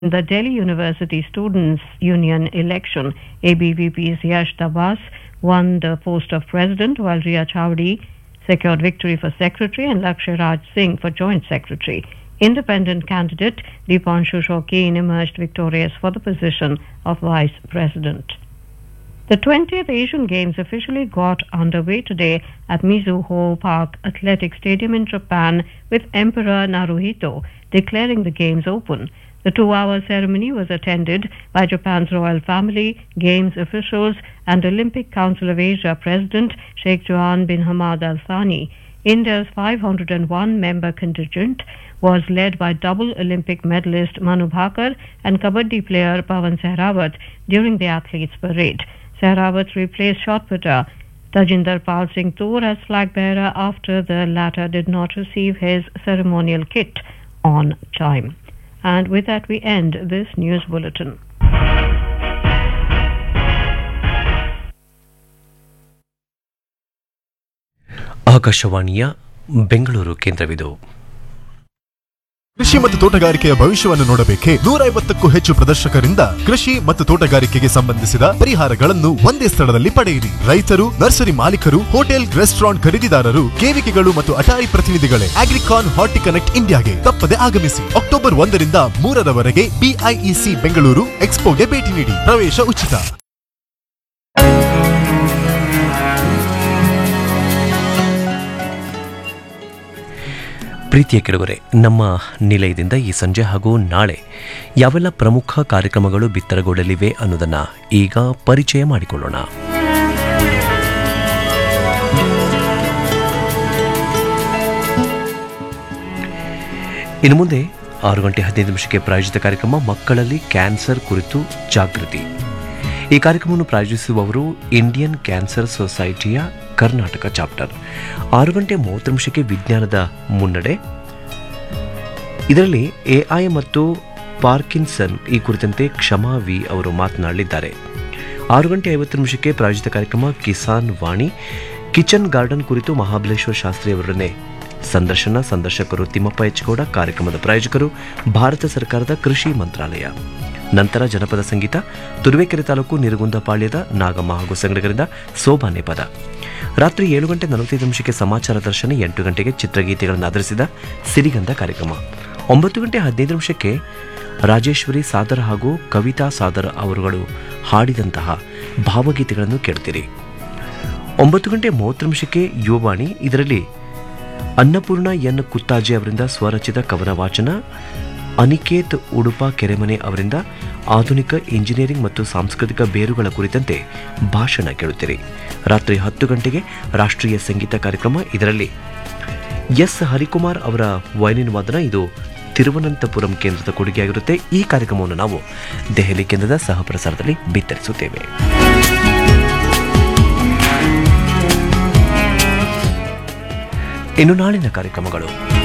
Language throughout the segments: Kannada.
the Delhi University Students' Union election, ABVP's Yash Dabas won the post of president, while Ria Chowdhury secured victory for secretary and Lakshya Raj Singh for joint secretary. Independent candidate Deepanshu Shokin emerged victorious for the position of vice president. The 20th Asian Games officially got underway today at Mizuho Park Athletic Stadium in Japan with Emperor Naruhito declaring the Games open. The two hour ceremony was attended by Japan's royal family, Games officials, and Olympic Council of Asia President Sheikh Johan bin Hamad Al Thani. India's 501 member contingent was led by double Olympic medalist Manu Bhakar and Kabaddi player Pavan Sehrawat during the athletes' parade. Sehrawat replaced shot putter Tajinder Pal Singh Toor as flag bearer after the latter did not receive his ceremonial kit on time. And with that, we end this news bulletin. ಆಕಾಶವಾಣಿಯ ಬೆಂಗಳೂರು ಕೇಂದ್ರವಿದು ಕೃಷಿ ಮತ್ತು ತೋಟಗಾರಿಕೆಯ ಭವಿಷ್ಯವನ್ನು ನೋಡಬೇಕೆ ನೂರ ಐವತ್ತಕ್ಕೂ ಹೆಚ್ಚು ಪ್ರದರ್ಶಕರಿಂದ ಕೃಷಿ ಮತ್ತು ತೋಟಗಾರಿಕೆಗೆ ಸಂಬಂಧಿಸಿದ ಪರಿಹಾರಗಳನ್ನು ಒಂದೇ ಸ್ಥಳದಲ್ಲಿ ಪಡೆಯಿರಿ ರೈತರು ನರ್ಸರಿ ಮಾಲೀಕರು ಹೋಟೆಲ್ ರೆಸ್ಟೋರೆಂಟ್ ಖರೀದಿದಾರರು ಕೇವಿಕೆಗಳು ಮತ್ತು ಅಟಾರಿ ಪ್ರತಿನಿಧಿಗಳೇ ಅಗ್ರಿಕಾನ್ ಹಾರ್ಟಿ ಕನೆಕ್ಟ್ ಇಂಡಿಯಾಗೆ ತಪ್ಪದೆ ಆಗಮಿಸಿ ಅಕ್ಟೋಬರ್ ಒಂದರಿಂದ ಮೂರರವರೆಗೆ ಬಿಐಇಸಿ ಬೆಂಗಳೂರು ಎಕ್ಸ್ಪೋಗೆ ಭೇಟಿ ನೀಡಿ ಪ್ರವೇಶ ಉಚಿತ ಪ್ರೀತಿಯ ಕೆಳಗರೆ ನಮ್ಮ ನಿಲಯದಿಂದ ಈ ಸಂಜೆ ಹಾಗೂ ನಾಳೆ ಯಾವೆಲ್ಲ ಪ್ರಮುಖ ಕಾರ್ಯಕ್ರಮಗಳು ಬಿತ್ತರಗೊಳ್ಳಲಿವೆ ಅನ್ನೋದನ್ನ ಈಗ ಪರಿಚಯ ಮಾಡಿಕೊಳ್ಳೋಣ ಇನ್ನು ಮುಂದೆ ಆರು ಗಂಟೆ ಹದಿನೈದು ನಿಮಿಷಕ್ಕೆ ಪ್ರಾಯೋಜಿತ ಕಾರ್ಯಕ್ರಮ ಮಕ್ಕಳಲ್ಲಿ ಕ್ಯಾನ್ಸರ್ ಕುರಿತು ಜಾಗೃತಿ ಈ ಕಾರ್ಯಕ್ರಮವನ್ನು ಪ್ರಾಯೋಜಿಸುವವರು ಇಂಡಿಯನ್ ಕ್ಯಾನ್ಸರ್ ಸೊಸೈಟಿಯ ಕರ್ನಾಟಕ ಚಾಪ್ಟರ್ ಆರು ಗಂಟೆ ಮೂವತ್ತು ನಿಮಿಷಕ್ಕೆ ವಿಜ್ಞಾನದ ಮುನ್ನಡೆ ಇದರಲ್ಲಿ ಎಐ ಮತ್ತು ಪಾರ್ಕಿನ್ಸನ್ ಈ ಕುರಿತಂತೆ ಕ್ಷಮಾ ವಿ ಅವರು ಮಾತನಾಡಲಿದ್ದಾರೆ ಆರು ಗಂಟೆ ಐವತ್ತು ನಿಮಿಷಕ್ಕೆ ಪ್ರಾಯೋಜಿತ ಕಾರ್ಯಕ್ರಮ ಕಿಸಾನ್ ವಾಣಿ ಕಿಚನ್ ಗಾರ್ಡನ್ ಕುರಿತು ಮಹಾಬಲೇಶ್ವರ ಶಾಸ್ತ್ರಿ ಅವರನ್ನೇ ಸಂದರ್ಶನ ಸಂದರ್ಶಕರು ತಿಮ್ಮಪ್ಪ ಎಚ್ಗೌಡ ಕಾರ್ಯಕ್ರಮದ ಪ್ರಾಯೋಜಕರು ಭಾರತ ಸರ್ಕಾರದ ಕೃಷಿ ಮಂತ್ರಾಲಯ ನಂತರ ಜನಪದ ಸಂಗೀತ ತುರುವೇಕೆರೆ ತಾಲೂಕು ನಿರಗುಂದಪಾಳ್ಯದ ನಾಗಮ್ಮ ಹಾಗೂ ಸಂಗಡಿಗರಿಂದ ಸೋಬಾನೆ ಪದ ರಾತ್ರಿ ಏಳು ಗಂಟೆ ನಲವತ್ತೈದು ನಿಮಿಷಕ್ಕೆ ಸಮಾಚಾರ ದರ್ಶನ ಎಂಟು ಗಂಟೆಗೆ ಚಿತ್ರಗೀತೆಗಳನ್ನು ಆಧರಿಸಿದ ಸಿರಿಗಂಧ ಕಾರ್ಯಕ್ರಮ ಒಂಬತ್ತು ಗಂಟೆ ಹದಿನೈದು ನಿಮಿಷಕ್ಕೆ ರಾಜೇಶ್ವರಿ ಸಾದರ್ ಹಾಗೂ ಕವಿತಾ ಸಾದರ್ ಅವರುಗಳು ಹಾಡಿದಂತಹ ಭಾವಗೀತೆಗಳನ್ನು ಕೇಳ್ತೀರಿ ಒಂಬತ್ತು ಗಂಟೆ ಮೂವತ್ತು ನಿಮಿಷಕ್ಕೆ ಯುವವಾಣಿ ಇದರಲ್ಲಿ ಅನ್ನಪೂರ್ಣ ಎನ್ ಕುತ್ತಾಜೆ ಅವರಿಂದ ಸ್ವರಚಿತ ಕವನ ವಾಚನ ಅನಿಕೇತ್ ಉಡುಪ ಕೆರೆಮನೆ ಅವರಿಂದ ಆಧುನಿಕ ಇಂಜಿನಿಯರಿಂಗ್ ಮತ್ತು ಸಾಂಸ್ಕೃತಿಕ ಬೇರುಗಳ ಕುರಿತಂತೆ ಭಾಷಣ ಕೇಳುತ್ತೀರಿ ರಾತ್ರಿ ಹತ್ತು ಗಂಟೆಗೆ ರಾಷ್ಟ್ರೀಯ ಸಂಗೀತ ಕಾರ್ಯಕ್ರಮ ಇದರಲ್ಲಿ ಎಸ್ ಹರಿಕುಮಾರ್ ಅವರ ವಯಲಿನ್ ವಾದನ ಇದು ತಿರುವನಂತಪುರಂ ಕೇಂದ್ರದ ಕೊಡುಗೆಯಾಗಿರುತ್ತೆ ಈ ಕಾರ್ಯಕ್ರಮವನ್ನು ನಾವು ದೆಹಲಿ ಕೇಂದ್ರದ ಸಹಪ್ರಸಾರದಲ್ಲಿ ಬಿತ್ತರಿಸುತ್ತೇವೆ ಇನ್ನು ನಾಳಿನ ಕಾರ್ಯಕ್ರಮಗಳು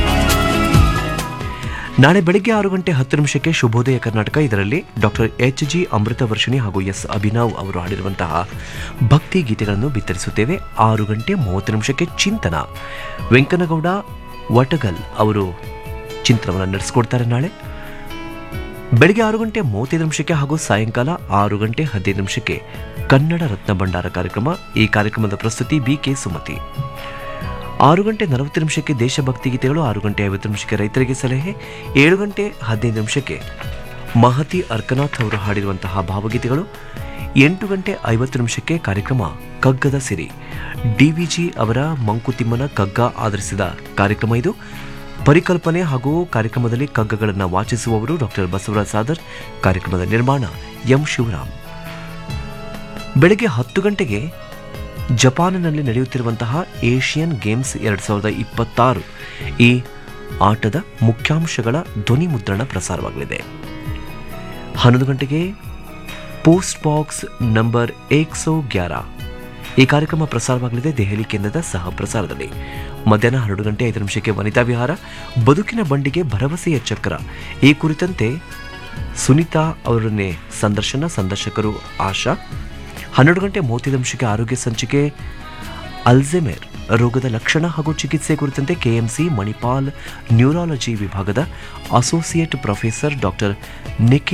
ನಾಳೆ ಬೆಳಗ್ಗೆ ಆರು ಗಂಟೆ ಹತ್ತು ನಿಮಿಷಕ್ಕೆ ಶುಭೋದಯ ಕರ್ನಾಟಕ ಇದರಲ್ಲಿ doctor H G Amrutha Varshini ಹಾಗೂ ಎಸ್ ಅಭಿನವ್ ಅವರು ಹಾಡಿರುವಂತಹ ಭಕ್ತಿ ಗೀತೆಗಳನ್ನು ಬಿತ್ತರಿಸುತ್ತೇವೆ ಆರು ಗಂಟೆ ಮೂವತ್ತು ನಿಮಿಷಕ್ಕೆ ಚಿಂತನ ವೆಂಕನಗೌಡ ವಟಗಲ್ ಅವರು ಚಿಂತನವನ್ನು ನಡೆಸಿಕೊಡ್ತಾರೆ ನಾಳೆ ಬೆಳಗ್ಗೆ ಆರು ಗಂಟೆ ಮೂವತ್ತೈದು ನಿಮಿಷಕ್ಕೆ ಹಾಗೂ ಸಾಯಂಕಾಲ ಆರು ಗಂಟೆ ಹದಿನೈದು ನಿಮಿಷಕ್ಕೆ ಕನ್ನಡ ರತ್ನ ಭಂಡಾರ ಕಾರ್ಯಕ್ರಮ ಈ ಕಾರ್ಯಕ್ರಮದ ಪ್ರಸ್ತುತಿ ಬಿ ಕೆ ಸುಮತಿ ಆರು ಗಂಟೆ ನಲವತ್ತು ನಿಮಿಷಕ್ಕೆ ದೇಶಭಕ್ತಿ ಗೀತೆಗಳು ಆರು ಗಂಟೆ ಐವತ್ತು ನಿಮಿಷಕ್ಕೆ ರೈತರಿಗೆ ಸಲಹೆ ಏಳು ಗಂಟೆ ಹದಿನೈದು ನಿಮಿಷಕ್ಕೆ ಮಹತಿ ಅರ್ಕನಾಥ್ ಅವರು ಹಾಡಿರುವಂತಹ ಭಾವಗೀತೆಗಳು ಎಂಟು ಗಂಟೆ ಐವತ್ತು ನಿಮಿಷಕ್ಕೆ ಕಾರ್ಯಕ್ರಮ ಕಗ್ಗದ ಸಿರಿ ಡಿವಿಜಿ ಅವರ ಮಂಕುತಿಮ್ಮನ ಕಗ್ಗ ಆಧರಿಸಿದ ಕಾರ್ಯಕ್ರಮ ಇದು ಪರಿಕಲ್ಪನೆ ಹಾಗೂ ಕಾರ್ಯಕ್ರಮದಲ್ಲಿ ಕಗ್ಗಗಳನ್ನು ವಾಚಿಸುವವರು ಡಾಕ್ಟರ್ ಬಸವರಾಜ್ ಸಾದರ್ ಕಾರ್ಯಕ್ರಮದ ನಿರ್ಮಾಣ ಎಂ ಶಿವರಾಮ್ ಬೆಳಗ್ಗೆ ಹತ್ತು ಗಂಟೆಗೆ ಜಪಾನಿನಲ್ಲಿ ನಡೆಯುತ್ತಿರುವಂತಹ ಏಷ್ಯನ್ ಗೇಮ್ಸ್ ಎರಡು ಸಾವಿರದ ಇಪ್ಪತ್ತಾರು ಈ ಆಟದ ಮುಖ್ಯಾಂಶಗಳ ಧ್ವನಿ ಮುದ್ರಣ ಪ್ರಸಾರವಾಗಲಿದೆ ಹನ್ನೊಂದು ಗಂಟೆಗೆ ಪೋಸ್ಟ್ ಬಾಕ್ಸ್ ನಂಬರ್ ಏಕ್ಸೋ ಗ್ಯಾರ ಈ ಕಾರ್ಯಕ್ರಮ ಪ್ರಸಾರವಾಗಲಿದೆ ದೆಹಲಿ ಕೇಂದ್ರದ ಸಹ ಪ್ರಸಾರದಲ್ಲಿ ಮಧ್ಯಾಹ್ನ ಹನ್ನೆರಡು ಗಂಟೆ ಐದು ನಿಮಿಷಕ್ಕೆ ವನಿತಾ ವಿಹಾರ ಬದುಕಿನ ಬಂಡಿಗೆ ಭರವಸೆಯ ಚಕ್ರ ಈ ಕುರಿತಂತೆ ಸುನೀತಾ ಅವರನ್ನೇ ಸಂದರ್ಶನ ಸಂದರ್ಶಕರು ಆಶಾ ಹನ್ನೆರಡು ಗಂಟೆ ಮೂವತ್ತೈದು ನಿಮಿಷಕ್ಕೆ ಆರೋಗ್ಯ ಸಂಚಿಕೆ ಅಲ್ಝೆಮೇರ್ ರೋಗದ ಲಕ್ಷಣ ಹಾಗೂ ಚಿಕಿತ್ಸೆ ಕುರಿತಂತೆ ಕೆಎಂಸಿ ಮಣಿಪಾಲ್ ನ್ಯೂರಾಲಜಿ ವಿಭಾಗದ ಅಸೋಸಿಯೇಟ್ ಪ್ರೊಫೆಸರ್ ಡಾಕ್ಟರ್ ನಿಖಿಲ್